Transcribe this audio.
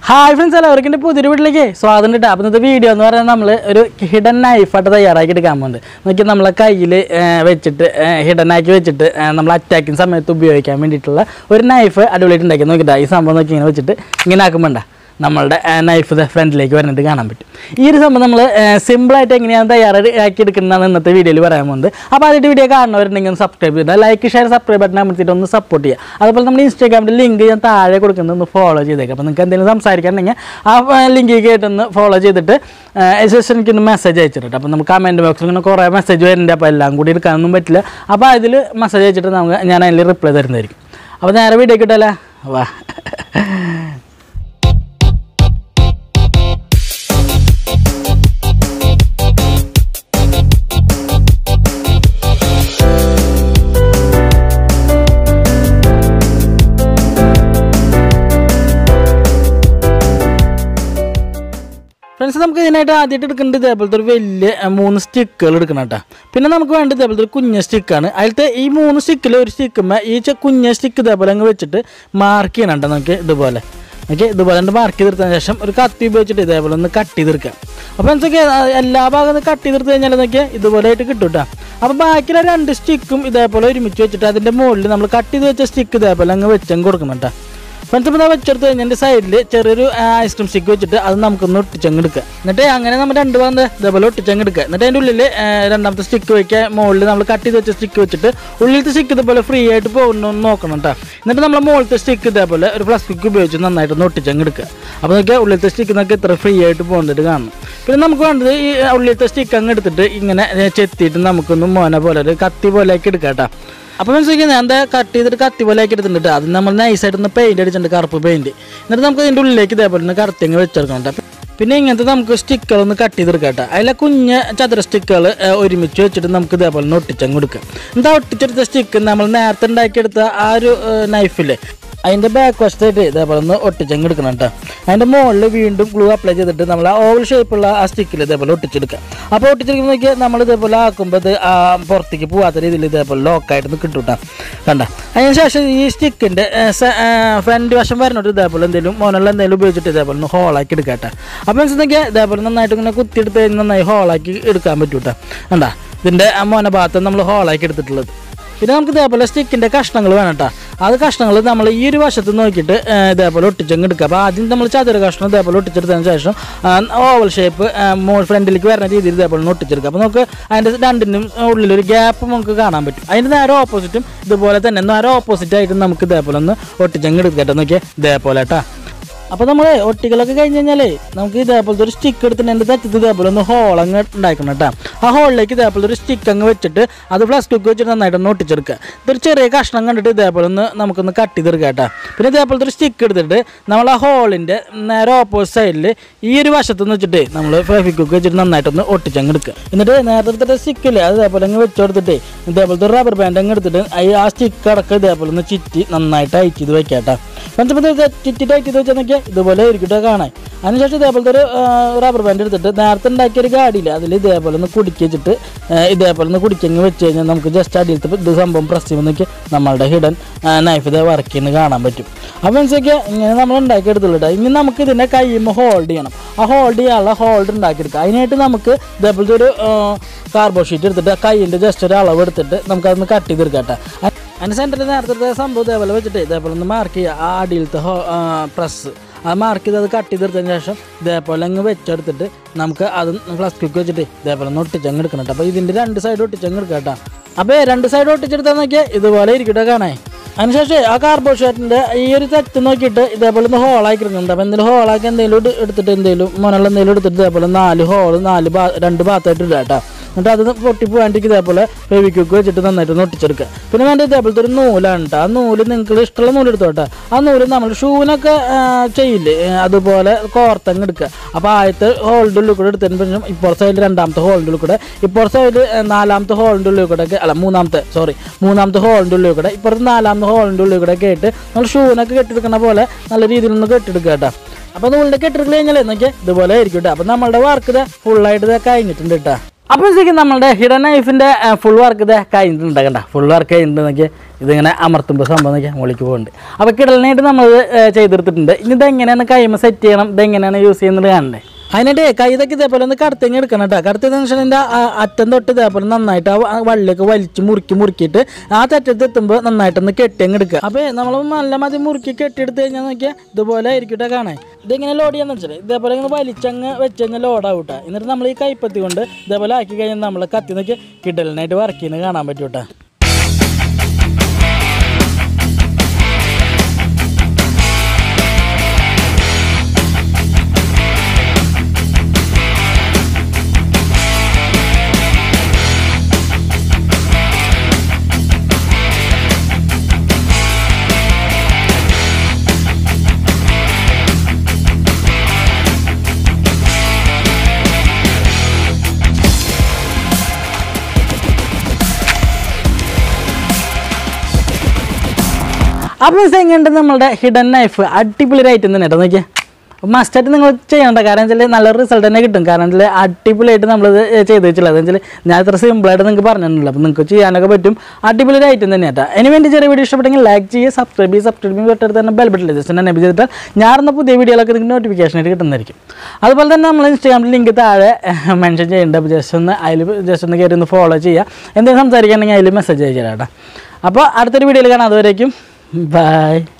hi friends എല്ലാവർക്കും എൻ്റെ പുതിയൊരു വീട്ടിലേക്ക് സ്വാഗതം കേട്ടോ അപ്പോൾ ഇന്നത്തെ വീഡിയോ എന്ന് പറയുന്നത് നമ്മൾ ഒരു ഹിഡൻ നൈഫായിട്ട് തയ്യാറാക്കി എടുക്കാൻ പോകുന്നുണ്ട് നോക്കി നമ്മളെ കയ്യിൽ വെച്ചിട്ട് ഹിഡൻ ആക്കി വെച്ചിട്ട് ഏ, നമ്മൾ അറ്റാക്കിങ് സമയത്ത് ഉപയോഗിക്കാൻ വേണ്ടിയിട്ടുള്ള ഒരു നൈഫ് അടിപൊളിയായിട്ട് ഉണ്ടാക്കി നോക്കിട്ടാ ഈ സംഭവം നോക്കി ഇങ്ങനെ വെച്ചിട്ട് ഇങ്ങനെ ആക്കുമ്പോണ്ട നമ്മളുടെ നൈഫ് ഫ്രണ്ടിലേക്ക് വരുന്നത് കാണാൻ പറ്റും ഈ ഒരു സംഭവം നമ്മൾ സിമ്പിളായിട്ട് എങ്ങനെയാണ് തയ്യാറാക്കി എടുക്കുന്നതാണ് ഇന്നത്തെ വീഡിയോയിൽ പറയാൻ പോകുന്നത് അപ്പോൾ ആദ്യമായിട്ട് വീഡിയോ കാണുന്നവരുണ്ടെങ്കിൽ ഒന്ന് സബ്സ്ക്രൈബ് ചെയ്താൽ ലൈക്ക് ഷെയർ സബ്സ്ക്രൈബ് ബട്ടൺ അമർത്തിയിട്ട് ഒന്ന് സപ്പോർട്ട് ചെയ്യുക അതുപോലെ നമ്മുടെ ഇൻസ്റ്റാഗ്രാമിൻ്റെ ലിങ്ക് ഞാൻ താഴെ കൊടുക്കുന്നത് ഒന്ന് ഫോളോ ചെയ്തേക്കാം അപ്പോൾ നിങ്ങൾക്ക് എന്തെങ്കിലും സംസാരിക്കാനുണ്ടെങ്കിൽ ആ ലിങ്കിൽ കേട്ടൊന്ന് ഫോളോ ചെയ്തിട്ട് ജസ്റ്റ് എനിക്കൊന്ന് മെസ്സേജ് അയച്ചിട്ട് അപ്പോൾ നമുക്ക് കമൻറ്റ് ബോക്സിൽ ഇങ്ങനെ കുറേ മെസ്സേജ് വരുന്നുണ്ട് അപ്പോൾ എല്ലാം കൂടി എടുക്കാനൊന്നും പറ്റില്ല അപ്പോൾ അതിൽ മെസ്സേജ് അയച്ചിട്ട് നമുക്ക് ഞാൻ അതിൽ റിപ്ലൈ തരുന്നതായിരിക്കും അപ്പോൾ നേരെ വീഡിയോ കിട്ടല്ലേ വാ ഫ്രണ്ട്സ് നമുക്ക് ഇതിനായിട്ട് ആദ്യമായിട്ട് എടുക്കേണ്ടത് ഇതേപോലത്തെ ഒരു വലിയ അഹ്, മൂന്ന് സ്റ്റിക്കുകൾ എടുക്കണം കേട്ടോ പിന്നെ നമുക്ക് വേണ്ടത് ഇതേപോലത്തെ ഒരു കുഞ്ഞ സ്റ്റിക്കാണ് അതിലത്തെ ഈ മൂന്ന് സ്റ്റിക്കിൽ ഒരു സ്റ്റിക്കുമ്പോൾ ഈ ചെ- കുഞ്ഞ സ്റ്റിക്ക് ഇതേപോലെ അങ്ങ് വെച്ചിട്ട് മാർക്ക് ചെയ്യണം കേട്ടോ നമുക്ക് ഇതുപോലെ ഓക്കെ ഇതുപോലെ രണ്ട് മാർക്ക് ചെയ്തെടുത്തതിന് ശേഷം ഒരു കത്തി ഉപയോഗിച്ചിട്ട് ഇതേപോലെ ഒന്ന് കട്ട് ചെയ്തെടുക്കാം അപ്പോൾ എന്തൊക്കെ എല്ലാ ഭാഗത്തും കട്ട് ചെയ്തെടുത്ത് കഴിഞ്ഞാൽ നോക്കിയാൽ ഇതുപോലെ ആയിട്ട് കിട്ടും കേട്ടോ അപ്പോൾ ബാക്കിയുള്ള രണ്ട് സ്റ്റിക്കും ഇതേപോലെ ഒരുമിച്ച് വെച്ചിട്ട് അതിൻ്റെ മുകളിൽ നമ്മൾ കട്ട് ചെയ്ത് വെച്ച സ്റ്റിക്ക് ഇതേപോലെ അങ്ങ് വെച്ചങ്ങ് കൊടുക്കണം കേട്ടോ ഫ്രണ്ട്സ് ഇപ്പോൾ വെച്ചെടുത്ത് കഴിഞ്ഞാൽ എൻ്റെ സൈഡിൽ ചെറിയൊരു ഐസ്ക്രീം സ്റ്റിക്ക് വെച്ചിട്ട് അത് നമുക്കൊന്ന് ഒട്ടിച്ചങ്ങ് എടുക്കുക എന്നിട്ട് അങ്ങനെ നമ്മൾ രണ്ട് ഭാഗം ദേ ഇതേപോലെ ഒട്ടിച്ചങ്ങ് എടുക്കുക എന്നിട്ട് അതിൻ്റെ ഉള്ളിൽ രണ്ടാമത്തെ സ്റ്റിക്ക് വയ്ക്കുക മുകളിൽ നമ്മൾ കട്ട് ചെയ്ത് വെച്ച സ്റ്റിക്ക് വെച്ചിട്ട് ഉള്ളിലത്തെ സ്റ്റിക്ക് ഇതുപോലെ ഫ്രീ ആയിട്ട് പോകുന്നു നോക്കണം കേട്ടോ എന്നിട്ട് നമ്മൾ മുകളിലത്തെ സ്റ്റിക്ക് ഇതേപോലെ ഒരു പ്ലാസ്റ്റിക് ഉപയോഗിച്ച് നന്നായിട്ടൊന്ന് ഒട്ടിച്ചങ്ങ് എടുക്കുക അപ്പോൾ നോക്കിയാൽ ഉള്ളിലത്തെ സ്റ്റിക്ക് നമുക്ക് ഇത്ര ഫ്രീ ആയിട്ട് പോകുന്നിട്ട് കാണണം പിന്നെ നമുക്ക് വേണ്ടത് ഈ ഉള്ളിലത്തെ സ്റ്റിക്ക് അങ്ങ് എടുത്തിട്ട് ഇങ്ങനെ ഏ, ചെത്തിയിട്ട് നമുക്കൊന്ന് മോനെ പോലെ ഒരു കത്തി പോലെ ആക്കി എടുക്കാം കേട്ടോ അപ്പോൾ മനസ്സിലാക്കി ഞാൻ എന്താ കട്ട് ചെയ്തിട്ട് കത്തി പോലെ ആക്കി എടുത്തിട്ടുണ്ട് അത് നമ്മൾ നൈസായിട്ട് ഒന്ന് പെയിന്റ് അടിച്ചിട്ടുണ്ട് കറുപ്പ് പെയിന്റ് എന്നിട്ട് നമുക്ക് ഇതിൻ്റെ ഉള്ളിലേക്ക് ഇതേപോലെ ഒന്ന് കറുത്തി അങ്ങ് വെച്ചെടുക്കണം കേട്ടോ പിന്നെ ഇങ്ങനത്തെ നമുക്ക് സ്റ്റിക്കുകൾ ഒന്ന് കട്ട് ചെയ്തെടുക്കാം കേട്ടോ അതിലെ കുഞ്ഞ് ചതുര സ്റ്റിക്കുകൾ ഒരുമിച്ച് വെച്ചിട്ട് നമുക്ക് ഇതേപോലെ ഒന്ന് ഒട്ടിച്ചങ്ങ് കൊടുക്കാം എന്താ ഒട്ടിച്ചെടുത്ത സ്റ്റിക്ക് നമ്മൾ നേരത്തെ ഉണ്ടാക്കിയെടുത്ത ആ ഒരു നൈഫില്ലേ അതിൻ്റെ ബാക്ക് വശത്തായിട്ട് ഇതേപോലെ ഒന്ന് ഒട്ടിച്ചങ്ങ് എടുക്കണം കേട്ടോ അതിൻ്റെ മുകളിൽ വീണ്ടും ഗ്ലൂ അപ്ലൈ ചെയ്തിട്ട് നമ്മൾ ആ ഓവൽ ഷേപ്പുള്ള ആ സ്റ്റിക്കിൽ ഇതേപോലെ ഒട്ടിച്ചെടുക്കുക അപ്പോൾ ഒട്ടിച്ചെടുക്കുമ്പോൾ നോക്കിയാൽ നമ്മൾ ഇതേപോലെ ആക്കുമ്പോൾ ഇത് ആ പുറത്തേക്ക് പോകാത്ത രീതിയിൽ ഇതേപോലെ ലോക്കായിട്ട് കിട്ടും കേട്ടോ കണ്ട അതിന് ശേഷം ഈ സ്റ്റിക്കിൻ്റെ ഫ്രണ്ട് വശം വരണോട്ട് ഇതേപോലെ എന്തെങ്കിലും മോനുള്ള എന്തെങ്കിലും ഉപയോഗിച്ചിട്ട് ഇതേപോലെ ഒന്ന് ഹോളാക്കി എടുക്കാം കേട്ടോ അപ്പോൾ മനസ്സിലാക്കിയാൽ ഇതേപോലെ നന്നായിട്ട് ഇങ്ങനെ കുത്തിയെടുത്ത് കഴിഞ്ഞ് നന്നായി ഹോളാക്കി എടുക്കാൻ പറ്റും കേട്ടോ കണ്ട ഇതിൻ്റെ ആ മോന ഭാഗത്ത് നമ്മൾ ഹോളാക്കി എടുത്തിട്ടുള്ളത് പിന്നെ നമുക്ക് ഇതേപോലെ സ്റ്റിക്കിൻ്റെ കഷ്ണങ്ങൾ വേണം കേട്ടോ അത് കഷ്ണങ്ങൾ നമ്മൾ ഈ ഒരു വശത്ത് നോക്കിയിട്ട് ആ, ഇതേപോലെ ഒട്ടിച്ചങ്ങ് എടുക്കുക അപ്പോൾ ആദ്യം നമ്മൾ ചതുര കഷ്ണം ഇതേപോലെ ഒട്ടിച്ചെടുത്തതിന് ശേഷം ഓവൽ ഷേപ്പ് മോൾ ഫ്രണ്ടിലേക്ക് വരുന്ന രീതിയിൽ ഇതേപോലെ ഒന്ന് ഒട്ടിച്ചെടുക്കുക അപ്പോൾ നമുക്ക് അതിൻ്റെ രണ്ടിനും ഉള്ളിലൊരു ഗ്യാപ്പ് നമുക്ക് കാണാൻ പറ്റും അതിൻ്റെ നേരെ ഓപ്പോസിറ്റും ഇതുപോലെ തന്നെ നേരെ ഓപ്പോസിറ്റ് ആയിട്ട് നമുക്ക് ഇതേപോലെ ഒന്ന് ഒട്ടിച്ചങ്ങ് എടുക്കുക കേട്ടോ നോക്കിയാൽ ഇതേപോലെ കേട്ടോ അപ്പോൾ നമ്മൾ ഒട്ടികളൊക്കെ കഴിഞ്ഞ് കഴിഞ്ഞാലേ നമുക്ക് ഇതേപോലത്തെ ഒരു സ്റ്റിക്ക് എടുത്തിട്ട് എൻ്റെ തെറ്റത്ത് ഇതേപോലെ ഒന്ന് ഹോൾ അങ്ങ് ഉണ്ടാക്കണം കേട്ടോ ആ ഹോളിലേക്ക് ഇതേപോലെ ഒരു സ്റ്റിക്ക് അങ്ങ് വെച്ചിട്ട് അത് പ്ലസ് കുക്ക് വെച്ചിട്ട് നന്നായിട്ടൊന്ന് ഒട്ടിച്ചെടുക്കുക ഇതൊരു ചെറിയ കഷ്ണം കണ്ടിട്ട് ഇതേപോലെ ഒന്ന് നമുക്കൊന്ന് കട്ട് ചെയ്തെടുക്കുക കേട്ടോ പിന്നെ ഇതേപോലത്തെ ഒരു സ്റ്റിക്ക് എടുത്തിട്ട് നമ്മൾ ആ ഹോളിൻ്റെ നേരെ ഓപ്പോസിറ്റ് സൈഡിൽ ഈ ഒരു വശത്തുനിന്ന് വെച്ചിട്ട് നമ്മൾ ഫെവിക്കുക്ക് വെച്ചിട്ട് നന്നായിട്ടൊന്ന് ഒട്ടിച്ചങ്ങ് എടുക്കുക എന്നിട്ട് നേരത്തെ എടുത്തിട്ട് സ്റ്റിക്കില്ലേ അത് ഇതേപോലെ അങ്ങ് വെച്ച് കൊടുത്തിട്ട് ഇതേപോലത്തെ ഒരു റബ്ബർ ബാൻഡ് അങ്ങ് എടുത്തിട്ട് ഈ ആ സ്റ്റിക്ക് അടക്കം ഇതേപോലെ ഒന്ന് ചുറ്റി നന്നായിട്ട് അയച്ച് ചെയ്ത് വെക്കാം കേട്ടോ പഞ്ചപ്പത്ത് ചുറ്റിട്ട് അയച്ച് ചെയ്ത് വെച്ചാൽ നോക്കിയാൽ ഇതുപോലെ ഇരിക്കട്ടെ കാണാൻ അതിനുശേഷം ഇതേപോലത്തെ ഒരു റബ്ബർ ബാൻഡ് എടുത്തിട്ട് നേരത്തെ ഉണ്ടാക്കിയ ഒരു ഗാഡിയില്ല അതിൽ ഇതേപോലെ ഒന്ന് കുടുക്കി വെച്ചിട്ട് ആ, ഇതേപോലെ ഒന്ന് കുടിക്കങ്ങ് വെച്ച് കഴിഞ്ഞാൽ നമുക്ക് ജസ്റ്റ് അടിയിലത്തെ ഇത് സംഭവം പ്രസ് ചെയ്യുമ്പോൾ നോക്കി നമ്മളുടെ ഹിഡൻ നൈഫ് ഇത് വർക്ക് ചെയ്യുന്ന കാണാൻ പറ്റും അപ്പോൾ മനസ്സിലാക്കിയാൽ ഇങ്ങനെ നമ്മൾ ഉണ്ടാക്കിയെടുത്തുള്ളൂ കേട്ടോ ഇനി നമുക്ക് ഇതിനെ കയ്യുമ്പോൾ ഹോൾഡ് ചെയ്യണം ആ ഹോൾഡ് ചെയ്യാനുള്ള ഹോൾഡ് ഉണ്ടാക്കിയെടുക്കുക അതിനായിട്ട് നമുക്ക് ഇതേപോലത്തെ ഒരു കാർബോ ഷീറ്റ് എടുത്തിട്ട് ആ കയ്യിൻ്റെ ജസ്റ്റ് ഒരു അളവ് എടുത്തിട്ട് നമുക്കതൊന്ന് കട്ട് ചെയ്തെടുക്കാം കേട്ടോ അതിൻ്റെ സെൻറ്ററിൽ നേരത്തെ സംഭവം ഇതേപോലെ വെച്ചിട്ട് ഇതേപോലെ ഒന്ന് മാർക്ക് ചെയ്യുക ആ അടിയിലത്തെ ഹോ പ്രസ് അത് മാർക്ക് ചെയ്ത് അത് കട്ട് ചെയ്തെടുത്തതിന് ശേഷം ഇതേപോലെ അങ്ങ് വെച്ചെടുത്തിട്ട് നമുക്ക് അത് ഫ്ലസ് കുക്ക് വെച്ചിട്ട് ഇതേപോലെ ഒന്ന് ഒട്ടിച്ചങ്ങ് എടുക്കണം കേട്ടോ അപ്പോൾ ഇതിൻ്റെ രണ്ട് സൈഡ് ഒട്ടിച്ചങ്ങ് എടുക്കാം കേട്ടോ അപ്പോൾ രണ്ട് സൈഡ് ഒട്ടിച്ചെടുത്താൽ നോക്കിയാൽ ഇതുപോലെ ഇരിക്കട്ടെ കാണാൻ അതിനുശേഷം ആ കാർബോ ഷീറ്റിൻ്റെ ഈ ഒരു തെറ്റ് നോക്കിയിട്ട് ഇതേപോലെ ഒന്ന് ഹോളാക്കി എടുക്കുന്നുണ്ട് അപ്പോൾ എന്തെങ്കിലും ഹോളാക്കി എന്തെങ്കിലും എടു- എടുത്തിട്ട് എന്തെങ്കിലും മുനുള്ള എന്തെങ്കിലും എടുത്തിട്ട് ഇതേപോലെ നാല് ഹോൾ നാല് ഭാ രണ്ട് ഭാഗത്തായിട്ട് ഇടുക കേട്ടോ എന്നിട്ട് അത് പൊട്ടി പോകാണ്ടിക്ക് ഇതേപോലെ ഫെവിക്വിക്ക് വെച്ചിട്ട് നന്നായിട്ട് ഒന്ന് ഒട്ടിച്ചെടുക്കുക പിന്നെ വേണ്ട ഇതേപോലത്തെ ഒരു നൂലാണ് കേട്ടോ ആ നൂല് നിങ്ങൾക്ക് ഇഷ്ടമുള്ള നൂല് എടുത്തോട്ടെ ആ നൂല് നമ്മൾ ഷൂവിനൊക്കെ ആ, ചെയ്യില്ലേ ഏ, അതുപോലെ കോർത്തങ്ങ് എടുക്കുക അപ്പോൾ ആദ്യത്തെ ഹോളിൻ്റെ ഉള്ളിൽ കൂടെ എടുത്തതിന് ശേഷം ഇപ്പോൾ സൈഡിൽ രണ്ടാമത്തെ ഹോളിൻ്റെ ഉള്ളിൽ കൂടെ ഇപ്പോൾ സൈഡിൽ നാലാമത്തെ ഹോളിൻ്റെ ഉള്ളിൽ കൂടെ ഒക്കെ അല്ല മൂന്നാമത്തെ സോറി മൂന്നാമത്തെ ഹോളിൻ്റെ ഉള്ളിൽ കൂടെ ഇപ്പുറത്ത് നാലാമത്തെ ഹോളിൻ്റെ ഉള്ളിൽ കൂടെ ഒക്കെ ആയിട്ട് നമ്മൾ ഷൂവിനൊക്കെ കെട്ടിയെടുക്കുന്ന പോലെ നല്ല രീതിയിൽ ഒന്ന് കെട്ടിയെടുക്കുക കേട്ടോ അപ്പോൾ നൂലിൻ്റെ കെട്ടിയെടുക്കൽ കഴിഞ്ഞാൽ നോക്കിയാൽ ഇതുപോലെ ആയിരിക്കും കേട്ടോ അപ്പോൾ നമ്മളുടെ വർക്ക് ഇത് ഫുള്ളായിട്ട് ഇത് കഴിഞ്ഞിട്ടുണ്ട് കേട്ടോ അപ്പോൾ ശരിക്കും നമ്മളുടെ ഹിഡൻ നൈഫിൻ്റെ ഫുൾ വർക്ക് ഇത് കഴിഞ്ഞിട്ടുണ്ട് കണ്ട ഫുൾ വർക്ക് കഴിഞ്ഞിട്ട് നോക്കിയാൽ ഇതിങ്ങനെ അമർത്തുമ്പോൾ സംഭവം നോക്കിയാൽ മുകളിലേക്ക് പോകുന്നുണ്ട് അപ്പോൾ കിടലിനായിട്ട് നമ്മൾ ചെയ്തെടുത്തിട്ടുണ്ട് ഇനി ഇത് എങ്ങനെയാണ് കൈമ സെറ്റ് ചെയ്യണം ഇത് എങ്ങനെയാണ് യൂസ് ചെയ്യുന്നത് കാണണ്ടേ അതിനായിട്ട് കൈ ഇതൊക്കെ ഇതേപോലെ ഒന്ന് കടത്തേങ്ങ് എടുക്കണം കേട്ടോ കടത്തിയെന്ന് വെച്ചാൽ എൻ്റെ അറ്റം തൊട്ട് ഇതേപോലെ നന്നായിട്ട് ആ വ- വള്ളിയൊക്കെ വലിച്ച് മുറുക്കി മുറുക്കിയിട്ട് ആ തെറ്റത്ത് എത്തുമ്പോൾ നന്നായിട്ടൊന്ന് കെട്ടിയങ്ങ് എടുക്കുക അപ്പോൾ നമ്മൾ നല്ല മതി മുറുക്കി കെട്ടിയെടുത്ത് കഴിഞ്ഞാൽ നോക്കിയാൽ ഇതുപോലെ ആയിരിക്കട്ടെ കാണാൻ ഇതിങ്ങനെ ലോഡ് ചെയ്യാന്ന് വെച്ചാൽ ഇതേപോലെ ഇങ്ങനെ വലിച്ചങ്ങ് വെച്ച് കഴിഞ്ഞാൽ ലോഡാവും കേട്ടോ എന്നിട്ട് നമ്മൾ ഈ കൈപ്പത്തി കൊണ്ട് ഇതേപോലെ ആക്കി കഴിഞ്ഞാൽ നമ്മൾ കത്തി നോക്കി കിടലിനായിട്ട് വർക്ക് ചെയ്യുന്നത് കാണാൻ പറ്റും കേട്ടോ അപ്പോൾ എങ്ങനെയുണ്ട് നമ്മളുടെ ഹിഡൻ നൈഫ് അടിപൊളി ഐറ്റം തന്നെ കേട്ടോ നോക്കിയാൽ മസ്റ്റായിട്ട് നിങ്ങൾ ചെയ്യണ്ട കാരണം വെച്ചാൽ നല്ല റിസൾട്ട് തന്നെ കിട്ടും കാരണം വെച്ചാൽ അടിപൊളിയായിട്ട് നമ്മളിത് ചെയ്ത് വെച്ചിട്ടുള്ളത് എന്ന് വെച്ചാൽ ഞാൻ ഇത്ര സിമ്പിളായിട്ട് നിങ്ങൾക്ക് പറഞ്ഞിട്ടുള്ളൂ അപ്പോൾ നിങ്ങൾക്ക് ചെയ്യാനൊക്കെ പറ്റും അടിപൊളി ഒരു ഐറ്റം തന്നെ കേട്ടോ അതിന് വേണ്ടി ചെറിയ വീഡിയോ ഇഷ്ടപ്പെട്ടെങ്കിൽ ലൈക്ക് ചെയ്യുക സബ്സ്ക്രൈബ് ചെയ്യുക സബ്സ്ക്രൈബ് ചെയ്യുമ്പോൾ തൊട്ടടുത്ത് തന്നെ ബെൽ ബട്ടൺ ജസ്റ്റ് എന്നെ ചെയ്തിട്ടാൽ ഞാറുന്ന പുതിയ വീഡിയോകളൊക്കെ നിങ്ങൾക്ക് നോട്ടിഫിക്കേഷൻ ആയിട്ട് കിട്ടുന്നതായിരിക്കും അതുപോലെ തന്നെ നമ്മൾ ഇൻസ്റ്റാഗ്രാമിൽ ലിങ്ക് താഴെ മെൻഷൻ ചെയ്യുന്നുണ്ട് അപ്പോൾ ജസ്റ്റ് ഒന്ന് അതിൽ ജസ്റ്റ് ഒന്ന് കയറി ഒന്ന് ഫോളോ ചെയ്യുക എന്തെങ്കിലും സംസാരിക്കുകയാണെങ്കിൽ അതിൽ മെസ്സേജ് അയച്ചു കേട്ടോ അപ്പോൾ അടുത്തൊരു വീഡിയോയിൽ കാണാം അതുവരേക്കും ബൈ